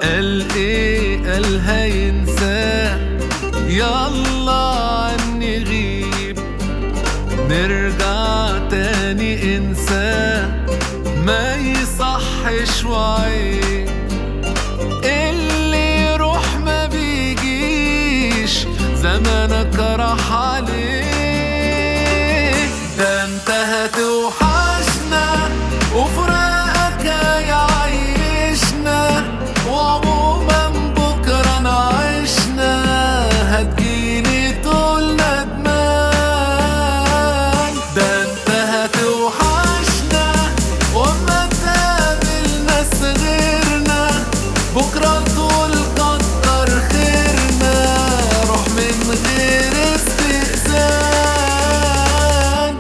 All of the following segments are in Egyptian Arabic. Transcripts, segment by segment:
قال ايه قال هينساه يلا عني غيب نرجع تاني انساه ما يصحش وعيب اللي يروح ما بيجيش زمانك راح عليه ده انت هتوحشنا وفراقك هيعيشنا وعموما بكره نعيشنا هتجيني طول ندمان ده انت هتوحشنا وما تقابل ناس غيرنا بكره طول كتر خيرنا روح من غير استئذان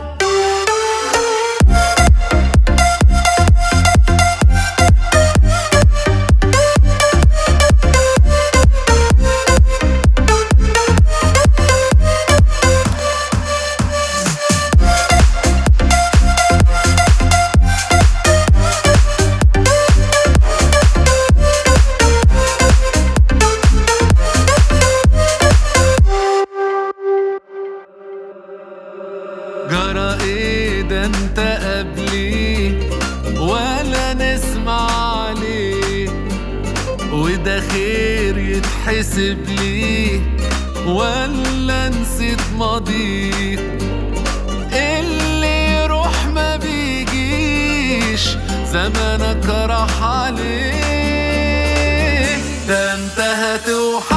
جرى ايه ده انت قبلي ولا نسمع عليه وده خير يتحسب لي ولا نسيت ماضيه اللي يروح ما بيجيش زمانك راح عليه ده انت هتوحش